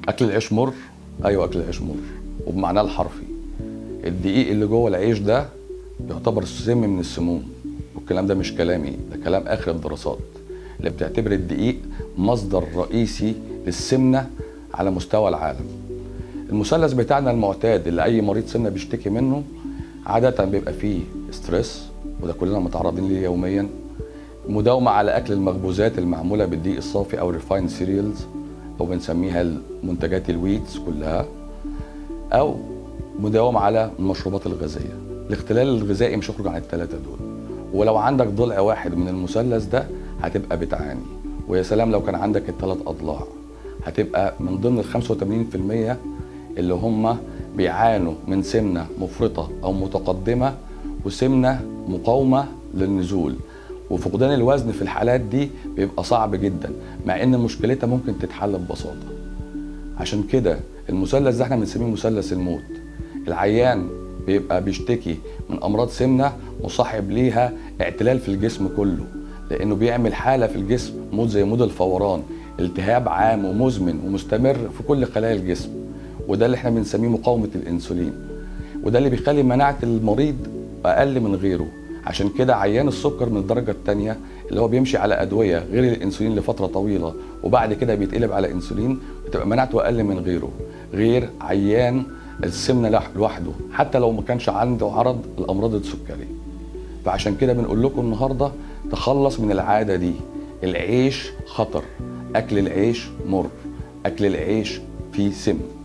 اكل العيش مر ايوه اكل العيش مر وبمعناه الحرفي الدقيق اللي جوه العيش ده يعتبر سم من السموم والكلام ده مش كلامي ده كلام اخر الدراسات اللي بتعتبر الدقيق مصدر رئيسي للسمنه على مستوى العالم المثلث بتاعنا المعتاد اللي اي مريض سمنه بيشتكي منه عاده بيبقى فيه ستريس وده كلنا متعرضين ليه يوميا مداومه على اكل المخبوزات المعموله بالدقيق الصافي او ريفاين سيريالز او بنسميها منتجات الويتس كلها او مداوم على المشروبات الغازيه الاختلال الغذائي مش هيخرج عن الثلاثه دول ولو عندك ضلع واحد من المثلث ده هتبقى بتعاني ويا سلام لو كان عندك الثلاث اضلاع هتبقى من ضمن ال 85% اللي هم بيعانوا من سمنه مفرطه او متقدمه وسمنه مقاومه للنزول وفقدان الوزن في الحالات دي بيبقى صعب جدا مع ان مشكلتها ممكن تتحل ببساطه عشان كده المثلث ده احنا بنسميه مثلث الموت العيان بيبقى بيشتكي من امراض سمنه مصاحب ليها اعتلال في الجسم كله لانه بيعمل حاله في الجسم موت زي مود الفوران التهاب عام ومزمن ومستمر في كل خلايا الجسم وده اللي احنا بنسميه مقاومه الانسولين وده اللي بيخلي مناعه المريض اقل من غيره عشان كده عيان السكر من الدرجه الثانيه اللي هو بيمشي على ادويه غير الانسولين لفتره طويله وبعد كده بيتقلب على انسولين بتبقى مناعته اقل من غيره غير عيان السمنه لوحده حتى لو ما كانش عنده عرض الامراض السكريه فعشان كده بنقول لكم النهارده تخلص من العاده دي العيش خطر اكل العيش مر اكل العيش فيه سم